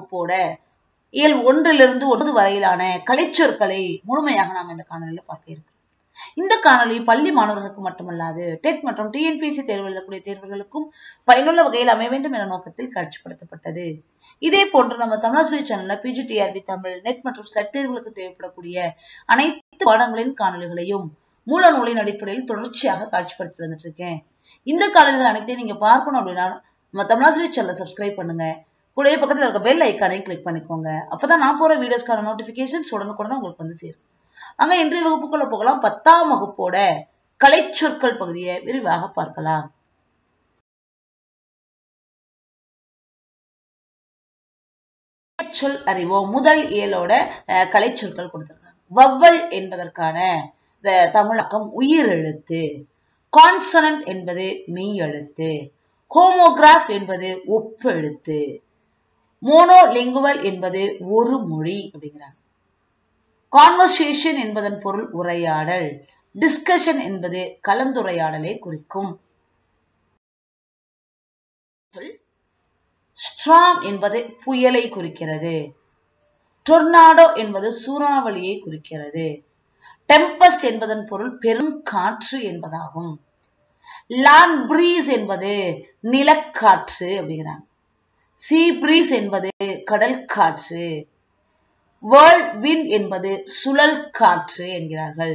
வகுப்போட இயல் ஒன்றிலிருந்து ஒன்பது வரையிலான கலைச்சொற்களை முழுமையாக நாம் இந்த காணொலியில பார்க்க இருக்கிறோம் இந்த காணொலி பள்ளி மாணவர்களுக்கு மட்டுமல்லாது டெட் மற்றும் டிஎன்பிஎஸ்சி தேர்வு எழுதக்கூடிய தேர்வுகளுக்கும் பயனுள்ள வகையில் அமைய வேண்டும் என்ற நோக்கத்தில் காட்சிப்படுத்தப்பட்டது இதே போன்று நம்ம தமிழாசிரியர் சேனல்ல பிஜிடிஆர்பி தமிழ் நெட் மற்றும் ஸ்லட் தேர்வுகளுக்கு தேவைப்படக்கூடிய அனைத்து பாடங்களின் காணொலிகளையும் மூல நூலின் அடிப்படையில் தொடர்ச்சியாக காட்சிப்படுத்தி வந்துட்டு இருக்கேன் இந்த காணொலிகள் அனைத்தையும் நீங்க பார்க்கணும் அப்படின்னா நம்ம தமிழாசிரியர் சேனலை சப்ஸ்கிரைப் பண்ணுங்க கூடவே பக்கத்துல இருக்க பெல் ஐக்கானையும் கிளிக் பண்ணிக்கோங்க அப்பதான் நான் போற வீடியோஸ்க்கான நோட்டிபிகேஷன்ஸ் உடனுக்குடன் உங்களுக்கு வந்து சேரும் அங்க இன்றைய வகுப்புக்குள்ள போகலாம் பத்தாம் வகுப்போட கலைச்சொற்கள் பகுதியை விரிவாக பார்க்கலாம் சொல் அறிவோம் முதல் இயலோட அஹ், கலைச்சொற்கள் கொடுத்திருக்காங்க வவ்வல் என்பதற்கான இந்த தமிழகம் உயிரெழுத்து கான்சனன்ட் என்பது மெய் எழுத்து ஹோமோகிராஃப் என்பது ஒப்பெழுத்து மோனோலிங்குவல் என்பது ஒரு மொழி அப்படிங்கிறாங்க கான்வர்சேஷன் என்பதன் பொருள் உரையாடல் டிஸ்கஷன் என்பது கலந்துரையாடலை குறிக்கும் ஸ்ட்ராம் என்பது புயலை குறிக்கிறது டொர்னாடோ என்பது சூறாவளியை குறிக்கிறது டெம்பஸ்ட் என்பதன் பொருள் பெருங்காற்று என்பதாகும் லாண்ட் பிரீஸ் என்பது நிலக்காற்று அப்படிங்கிறாங்க சீ பிரீஸ் என்பது கடல் காற்று வேர்ல்ட் வின் என்பது சுழல் காற்று என்கிறார்கள்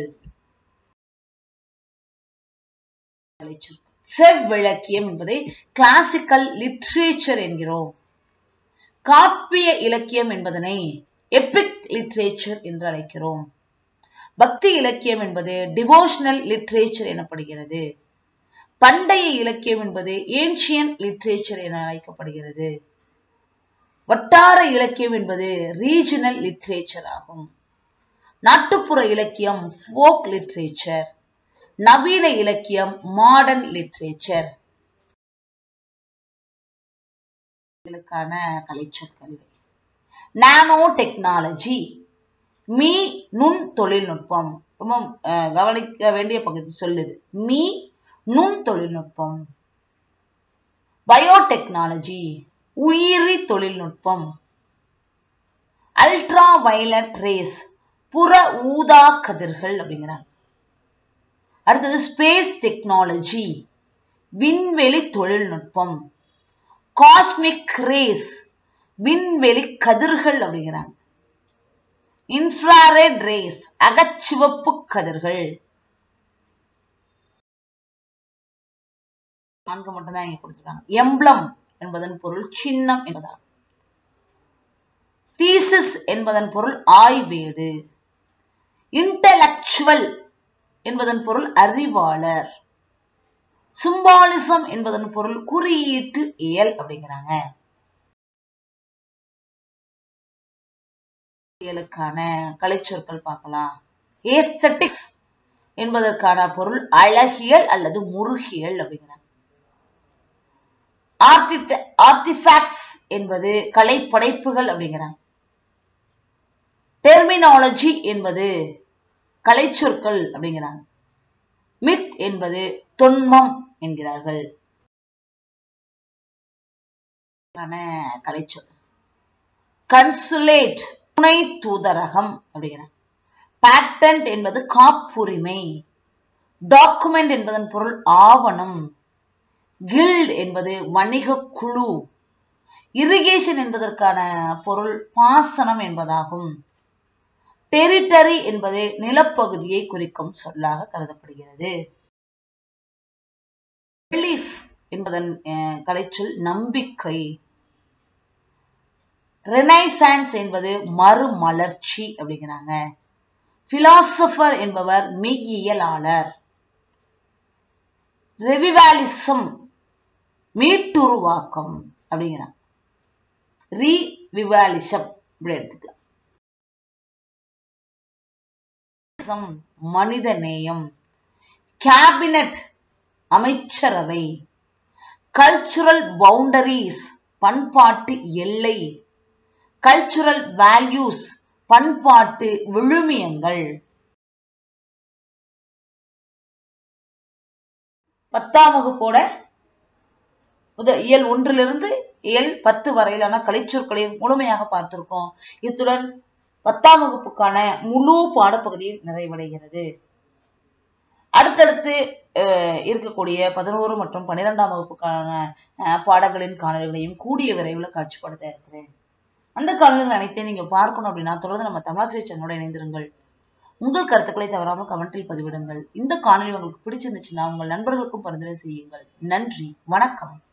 செவ்விளக்கியம் என்பதை கிளாசிக்கல் லிட்ரேச்சர் என்கிறோம் காப்பிய இலக்கியம் என்பதனை எபிக் லிட்ரேச்சர் என்று அழைக்கிறோம் பக்தி இலக்கியம் என்பது டிவோஷனல் லிட்ரேச்சர் எனப்படுகிறது பண்டைய இலக்கியம் என்பது ஏன்ஷியன் லிட்ரேச்சர் என அழைக்கப்படுகிறது வட்டார இலக்கியம் என்பது ரீஜனல் லிட்ரேச்சர் ஆகும் நாட்டுப்புற இலக்கியம் ஃபோக் லிட்ரேச்சர் நவீன இலக்கியம் மாடர்ன் லிட்ரேச்சர் கலைச்சொற்கள் நானோ டெக்னாலஜி மீ நுண் தொழில்நுட்பம் ரொம்ப அஹ், கவனிக்க வேண்டிய பகுதி சொல்லுது மீ நுண் தொழில்நுட்பம் பயோடெக்னாலஜி உயிரி தொழில்நுட்பம் அல்ட்ரா வயலட் ரேஸ் புற ஊதா கதிர்கள் அப்படிங்கிறாங்க அடுத்தது ஸ்பேஸ் டெக்னாலஜி விண்வெளி தொழில்நுட்பம் காஸ்மிக் ரேஸ் விண்வெளி கதிர்கள் அப்படிங்கிறாங்க இன்ஃப்ராரெட் ரேஸ் அகச்சிவப்பு கதிர்கள் நான்கு மட்டும்தான் இங்க கொடுத்திருக்காங்க எம்ப்ளம் என்பதன் பொருள் சின்னம் என்பதாகும் தீசிஸ் என்பதன் பொருள் ஆய்வேடு இன்டலக்சுவல் என்பதன் பொருள் அறிவாளர் சிம்பாலிசம் என்பதன் பொருள் குறியீட்டு இயல் அப்படிங்கிறாங்க இயலுக்கான கலைச்சொற்கள் பார்க்கலாம் ஏஸ்தட்டிக்ஸ் என்பதற்கான பொருள் அழகியல் அல்லது முருகியல் அப்படிங்கிறாங்க ஆர்டிஃபேக்ட்ஸ் என்பது கலைப்படைப்புகள் அப்படிங்கிறாங்க டெர்மினாலஜி என்பது கலைச்சொற்கள் அப்படிங்கிறாங்க மித் என்பது தொன்மம் என்கிறார்கள் கலைச்சொல் கன்சுலேட் துணை தூதரகம் அப்படிங்கிறாங்க பேட்டன்ட் என்பது காப்புரிமை டாக்குமெண்ட் என்பதன் பொருள் ஆவணம் கில்ட் என்பது வணிக குழு இரிகேஷன் என்பதற்கான பொருள் பாசனம் என்பதாகும் டெரிட்டரி என்பது நிலப்பகுதியை குறிக்கும் சொல்லாக கருதப்படுகிறது பிலீஃப் என்பதன் அஹ், கலைச்சொல் நம்பிக்கை ரெனைசான்ஸ் என்பது மறுமலர்ச்சி அப்படிங்கிறாங்க பிலாசபர் என்பவர் மெய்யியலாளர் ரெவிவாலிசம் மீட்டுருவாக்கம் அப்படிங்கிறாங்க ரீவிவாலிசம் இப்படி எடுத்துக்கலாம் சம் மனித நேயம் கேபினட் அமைச்சரவை கல்ச்சுரல் பவுண்டரிஸ் பண்பாட்டு எல்லை கல்ச்சுரல் வேல்யூஸ் பண்பாட்டு விழுமியங்கள் பத்தாம் வகுப்போட முதல் இயல் ஒன்றிலிருந்து இயல் பத்து வரையிலான கலைச்சொற்களை முழுமையாக பார்த்திருக்கோம் இத்துடன் பத்தாம் வகுப்புக்கான முழு பாடப்பகுதி நிறைவடைகிறது அடுத்தடுத்து அஹ், இருக்கக்கூடிய பதினோரு மற்றும் பன்னிரெண்டாம் வகுப்புக்கான அஹ், பாடங்களின் காணொலிகளையும் கூடிய விரைவில் காட்சிப்படுத்த இருக்கிறேன் அந்த காணொலிகள் அனைத்தையும் நீங்க பார்க்கணும் அப்படின்னா தொடர்ந்து நம்ம தமிழாசிரியர் சேனலோட இணைந்திருங்கள் உங்கள் கருத்துக்களை தவறாமல் கமெண்டில் பதிவிடுங்கள் இந்த காணொலி உங்களுக்கு பிடிச்சிருந்துச்சுன்னா உங்கள் நண்பர்களுக்கும் பரிந்துரை செய்யுங்கள் நன்றி வணக்கம்